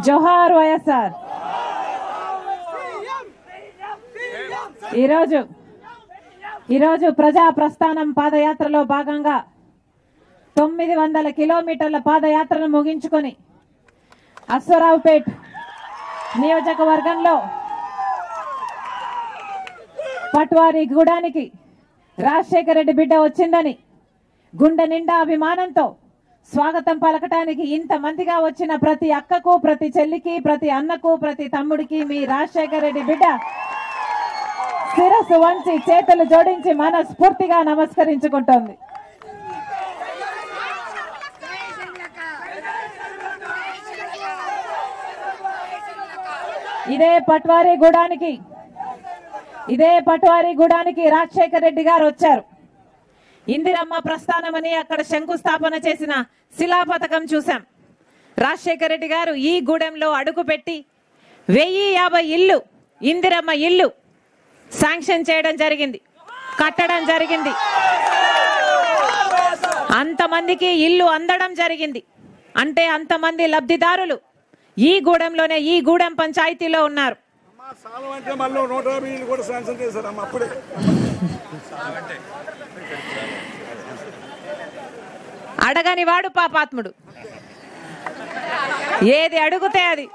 జోహార్ వైఎస్ఆర్ ఈరోజు ఈరోజు ప్రజా ప్రస్థానం పాదయాత్రలో భాగంగా తొమ్మిది వందల కిలోమీటర్ల పాదయాత్రను ముగించుకొని అశ్వరావుపేట్ నియోజకవర్గంలో పట్వారి గూడానికి రాజశేఖర రెడ్డి బిడ్డ వచ్చిందని గుండె నిండా అభిమానంతో స్వాగతం పలకటానికి ఇంతమందిగా వచ్చిన ప్రతి అక్కకు ప్రతి చెల్లికి ప్రతి అన్నకు ప్రతి తమ్ముడికి మీ రాజశేఖర రెడ్డి బిడ్డ శిరస్సు వంచి చేతులు జోడించి మనస్ఫూర్తిగా నమస్కరించుకుంటోంది ఇదే పట్వారి గూడానికి ఇదే పట్వారి గూడానికి రాజశేఖర రెడ్డి గారు వచ్చారు ఇందిరమ్మ ప్రస్థానమని అక్కడ శంకుస్థాపన చేసిన శిలా పథకం చూశాం రాజశేఖర రెడ్డి గారు ఈ గూడెంలో అడుగు పెట్టి వెయ్యి యాభై ఇల్లు ఇందిరమ్మ ఇల్లు శాంక్షన్ చేయడం జరిగింది కట్టడం జరిగింది అంతమందికి ఇల్లు అందడం జరిగింది అంటే అంతమంది లబ్ధిదారులు ఈ గూడెంలోనే ఈ గూడెం పంచాయతీలో ఉన్నారు అమ్మా సాలం అంటే మళ్ళీ నూట యాభై ఇల్లు కూడా శాంక్షన్ చేశారు అమ్మ అప్పుడే అడగని వాడు పాపాత్ముడు ఏది అడుగుతే అది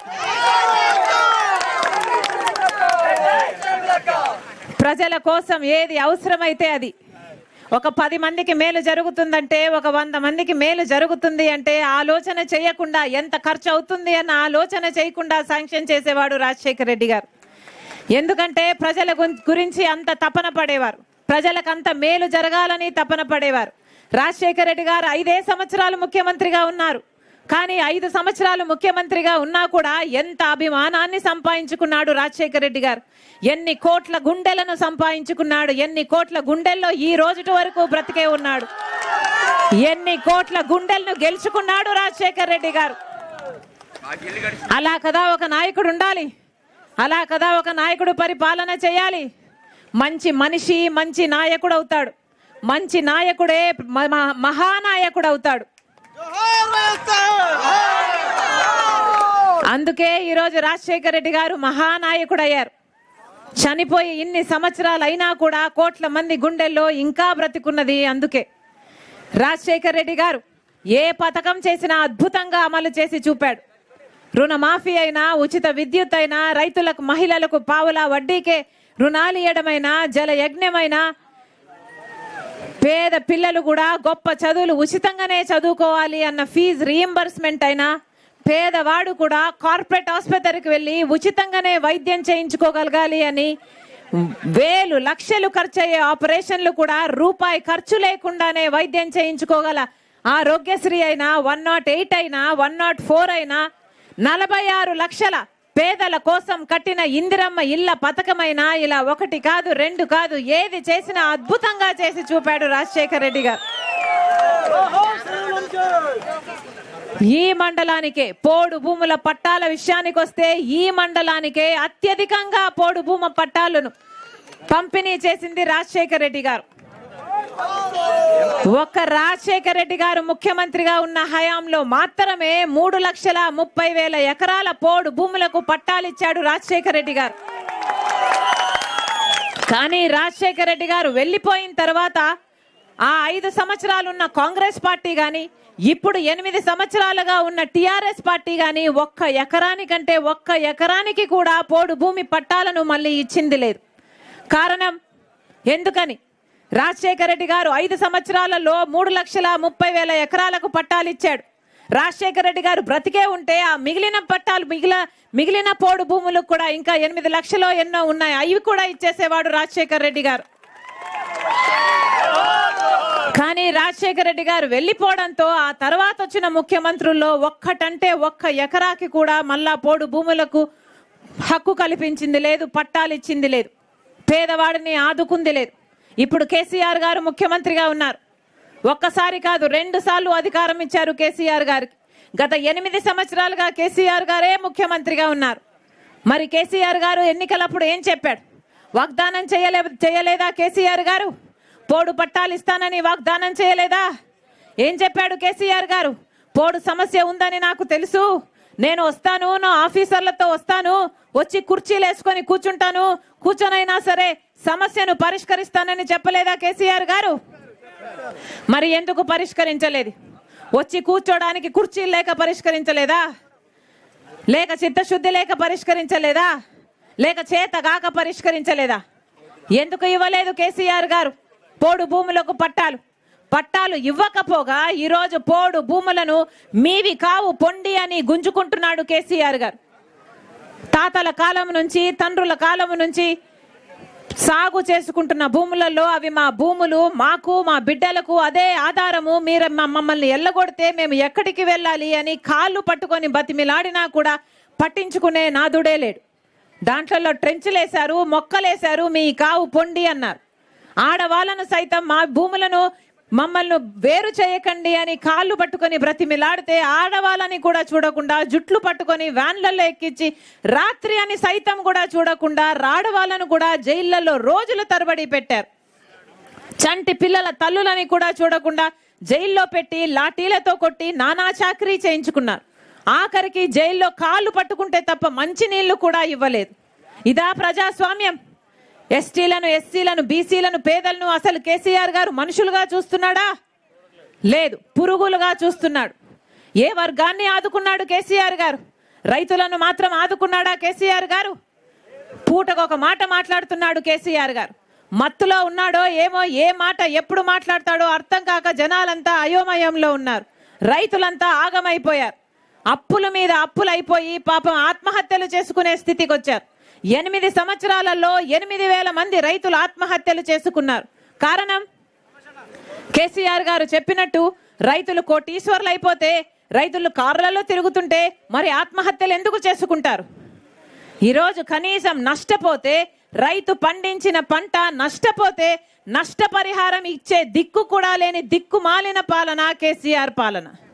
ప్రజల కోసం ఏది అవసరమైతే అది ఒక పది మందికి మేలు జరుగుతుందంటే ఒక వంద మందికి మేలు జరుగుతుంది అంటే ఆలోచన చేయకుండా ఎంత ఖర్చు అవుతుంది అన్న ఆలోచన చేయకుండా శాంక్షన్ చేసేవాడు రాజశేఖర రెడ్డి గారు ఎందుకంటే ప్రజల గున్- గురించి అంత తపన పడేవారు ప్రజలకు అంత మేలు జరగాలని తపన పడేవారు రాజశేఖర రెడ్డి గారు ఐదే సంవత్సరాలు ముఖ్యమంత్రిగా ఉన్నారు కానీ ఐదు సంవత్సరాలు ముఖ్యమంత్రిగా ఉన్నా కూడా ఎంత అభిమానాన్ని సంపాదించుకున్నాడు రాజశేఖర రెడ్డి గారు ఎన్ని కోట్ల గుండెలను సంపాదించుకున్నాడు ఎన్ని కోట్ల గుండెల్లో ఈ రోజుటి వరకు బ్రతికే ఉన్నాడు ఎన్ని కోట్ల గుండెలను గెలుచుకున్నాడు రాజశేఖర రెడ్డి గారు అలా కదా ఒక నాయకుడు ఉండాలి అలా కదా ఒక నాయకుడు పరిపాలన చేయాలి మంచి మనిషి మంచి నాయకుడు అవుతాడు మంచి నాయకుడే మ- మ- మహానాయకుడు అవుతాడు అందుకే ఈరోజు రాజశేఖర రెడ్డి గారు మహానాయకుడు అయ్యారు చనిపోయి ఇన్ని సంవత్సరాలు అయినా కూడా కోట్ల మంది గుండెల్లో ఇంకా బ్రతికున్నది అందుకే రాజశేఖర రెడ్డి గారు ఏ పథకం చేసినా అద్భుతంగా అమలు చేసి చూపాడు రుణమాఫీ అయినా ఉచిత విద్యుత్ అయినా రైతులకు మహిళలకు పావుల వడ్డీకే రుణాలు ఇవ్వడమైనా జల యజ్ఞమైనా పేద పిల్లలు కూడా గొప్ప చదువులు ఉచితంగానే చదువుకోవాలి అన్న ఫీజు రీఎంబర్స్మెంట్ అయినా పేదవాడు కూడా కార్పొరేట్ ఆసుపత్రికి వెళ్ళి ఉచితంగానే వైద్యం చేయించుకోగలగాలి అని వేలు లక్షలు ఖర్చు అయ్యే ఆపరేషన్లు కూడా రూపాయి ఖర్చు లేకుండానే వైద్యం చేయించుకోగల ఆరోగ్యశ్రీ అయినా వన్ నాట్ ఎయిట్ అయినా వన్ నాట్ ఫోర్ అయినా నలభై ఆరు లక్షల పేదల కోసం కట్టిన ఇందిరమ్మ ఇళ్ల పథకమైనా ఇలా ఒకటి కాదు రెండు కాదు ఏది చేసినా అద్భుతంగా చేసి చూపాడు రాజశేఖర రెడ్డి గారు ఈ మండలానికే పోడు భూముల పట్టాల విషయానికి వస్తే ఈ మండలానికే అత్యధికంగా పోడు భూమ పట్టాలను పంపిణీ చేసింది రాజశేఖర రెడ్డి గారు ఒక్క రాజశేఖర రెడ్డి గారు ముఖ్యమంత్రిగా ఉన్న హయాంలో మాత్రమే మూడు లక్షల ముప్పై వేల ఎకరాల పోడు భూములకు పట్టాలిచ్చాడు రాజశేఖర రెడ్డి గారు కానీ రాజశేఖర రెడ్డి గారు వెళ్ళిపోయిన తర్వాత ఆ ఐదు సంవత్సరాలున్న కాంగ్రెస్ పార్టీ గాని ఇప్పుడు ఎనిమిది సంవత్సరాలుగా ఉన్న టిఆర్ఎస్ పార్టీ గాని ఒక్క ఎకరానికంటే ఒక్క ఎకరానికి కూడా పోడు భూమి పట్టాలను మళ్ళీ ఇచ్చింది లేదు కారణం ఎందుకని రాజశేఖర రెడ్డి గారు ఐదు సంవత్సరాలలో మూడు లక్షల ముప్పై వేల ఎకరాలకు పట్టాలు ఇచ్చాడు రాజశేఖర రెడ్డి గారు బ్రతికే ఉంటే ఆ మిగిలిన పట్టాలు మిగిలిన మిగిలిన పోడు భూములకు కూడా ఇంకా ఎనిమిది లక్షలు ఎన్నో ఉన్నాయి అవి కూడా ఇచ్చేసేవాడు రాజశేఖర రెడ్డి గారు కానీ రాజశేఖర రెడ్డి గారు వెళ్ళిపోవడంతో ఆ తర్వాత వచ్చిన ముఖ్యమంత్రుల్లో ఒక్కటంటే ఒక్క ఎకరాకి కూడా మళ్ళా పోడు భూములకు హక్కు కల్పించింది లేదు పట్టాలు ఇచ్చింది లేదు పేదవాడిని ఆదుకుంది లేదు ఇప్పుడు కేసీఆర్ గారు ముఖ్యమంత్రిగా ఉన్నారు ఒక్కసారి కాదు రెండు సార్లు అధికారం ఇచ్చారు కేసీఆర్ గారికి గత ఎనిమిది సంవత్సరాలుగా కేసీఆర్ గారే ముఖ్యమంత్రిగా ఉన్నారు మరి కేసీఆర్ గారు ఎన్నికలప్పుడు ఏం చెప్పాడు వాగ్దానం చేయలే చేయలేదా కేసీఆర్ గారు పోడు పట్టాలు ఇస్తానని వాగ్దానం చేయలేదా ఏం చెప్పాడు కేసీఆర్ గారు పోడు సమస్య ఉందని నాకు తెలుసు నేను వస్తాను నా ఆఫీసర్లతో వస్తాను వచ్చి కుర్చీలు వేసుకొని కూర్చుంటాను కూర్చొనైనా సరే సమస్యను పరిష్కరిస్తానని చెప్పలేదా కేసీఆర్ గారు మరి ఎందుకు పరిష్కరించలేదు వచ్చి కూర్చోడానికి కుర్చీలు లేక పరిష్కరించలేదా లేక చిత్తశుద్ధి లేక పరిష్కరించలేదా లేక చేత గాక పరిష్కరించలేదా ఎందుకు ఇవ్వలేదు కేసీఆర్ గారు పోడు భూములకు పట్టాలు పట్టాలు ఇవ్వకపోగా ఈరోజు పోడు భూములను మీవి కావు పొండి అని గుంజుకుంటున్నాడు కేసీఆర్ గారు తాతల కాలం నుంచి తండ్రుల కాలం నుంచి సాగు చేసుకుంటున్న భూములలో అవి మా భూములు మాకు మా బిడ్డలకు అదే ఆధారము మీరు మా- మమ్మల్ని ఎల్లగొడితే మేము ఎక్కడికి వెళ్ళాలి అని కాళ్ళు పట్టుకొని బతిమిలాడినా కూడా పట్టించుకునే నాదుడే లేడు దాంట్లో ట్రెంచులేశారు మొక్కలేశారు మీ కావు పొండి అన్నారు ఆడవాళ్ళను సైతం మా భూములను మమ్మల్ని వేరు చేయకండి అని కాళ్ళు పట్టుకొని బ్రతిమిలాడితే ఆడవాళ్ళని కూడా చూడకుండా జుట్లు పట్టుకొని వ్యాన్లలో ఎక్కించి రాత్రి అని సైతం కూడా చూడకుండా రాడవాళ్ళను కూడా జైళ్లలో రోజులు తరబడి పెట్టారు చంటి పిల్లల తల్లులని కూడా చూడకుండా జైల్లో పెట్టి లాఠీలతో కొట్టి నానా చాకరీ చేయించుకున్నారు ఆఖరికి జైల్లో కాళ్ళు పట్టుకుంటే తప్ప మంచి నీళ్లు కూడా ఇవ్వలేదు ఇదా ప్రజాస్వామ్యం ఎస్టీలను ఎస్సీలను బీసీలను పేదలను అసలు కేసీఆర్ గారు మనుషులుగా చూస్తున్నాడా లేదు పురుగులుగా చూస్తున్నాడు ఏ వర్గాన్ని ఆదుకున్నాడు కేసీఆర్ గారు రైతులను మాత్రం ఆదుకున్నాడా కేసీఆర్ గారు పూటకు ఒక మాట మాట్లాడుతున్నాడు కేసీఆర్ గారు మత్తులో ఉన్నాడో ఏమో ఏ మాట ఎప్పుడు మాట్లాడతాడో అర్థం కాక జనాలంతా అయోమయంలో ఉన్నారు రైతులంతా ఆగమైపోయారు అప్పుల మీద అప్పులు అయిపోయి పాపం ఆత్మహత్యలు చేసుకునే స్థితికి వచ్చారు ఎనిమిది సంవత్సరాలలో ఎనిమిది వేల మంది రైతులు ఆత్మహత్యలు చేసుకున్నారు కారణం కేసీఆర్ గారు చెప్పినట్టు రైతులు కోటీశ్వర్లు అయిపోతే రైతులు కార్లలో తిరుగుతుంటే మరి ఆత్మహత్యలు ఎందుకు చేసుకుంటారు ఈరోజు కనీసం నష్టపోతే రైతు పండించిన పంట నష్టపోతే నష్టపరిహారం ఇచ్చే దిక్కు కూడా లేని దిక్కు మాలిన పాలన కేసీఆర్ పాలన